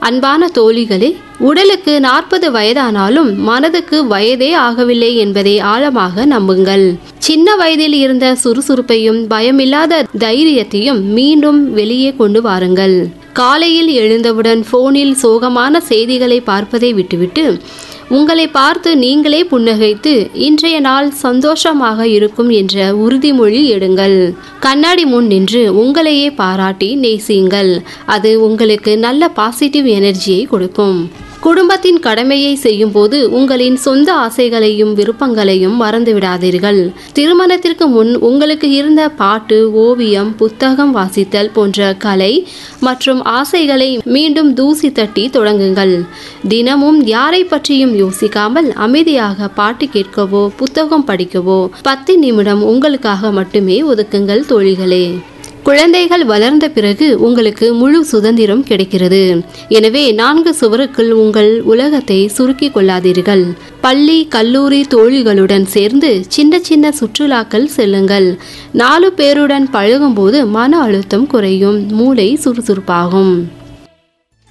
அன்பான தோழிகளே உடலுக்கு நாற்பது வயதானாலும் மனதுக்கு வயதே ஆகவில்லை என்பதை ஆழமாக நம்புங்கள் சின்ன வயதில் இருந்த சுறுசுறுப்பையும் பயமில்லாத தைரியத்தையும் மீண்டும் வெளியே கொண்டு வாருங்கள் காலையில் எழுந்தவுடன் போனில் சோகமான செய்திகளை பார்ப்பதை விட்டுவிட்டு உங்களை பார்த்து நீங்களே புன்னகைத்து இன்றைய நாள் சந்தோஷமாக இருக்கும் என்ற உறுதிமொழி எடுங்கள் கண்ணாடி முன் நின்று உங்களையே பாராட்டி நேசியுங்கள் அது உங்களுக்கு நல்ல பாசிட்டிவ் எனர்ஜியை கொடுக்கும் குடும்பத்தின் கடமையை செய்யும் போது உங்களின் சொந்த ஆசைகளையும் விருப்பங்களையும் மறந்து விடாதீர்கள் திருமணத்திற்கு முன் உங்களுக்கு இருந்த பாட்டு ஓவியம் புத்தகம் வாசித்தல் போன்ற கலை மற்றும் ஆசைகளை மீண்டும் தூசி தட்டி தொடங்குங்கள் தினமும் யாரை பற்றியும் யோசிக்காமல் அமைதியாக பாட்டு கேட்கவோ புத்தகம் படிக்கவோ பத்து நிமிடம் உங்களுக்காக மட்டுமே ஒதுக்குங்கள் தோழிகளே குழந்தைகள் வளர்ந்த பிறகு உங்களுக்கு முழு சுதந்திரம் கிடைக்கிறது எனவே நான்கு சுவருக்குள் உங்கள் உலகத்தை சுருக்கிக் கொள்ளாதீர்கள் பள்ளி கல்லூரி தோழிகளுடன் சேர்ந்து சின்ன சின்ன சுற்றுலாக்கள் செல்லுங்கள் நாலு பேருடன் பழகும்போது மன அழுத்தம் குறையும் மூளை சுறுசுறுப்பாகும்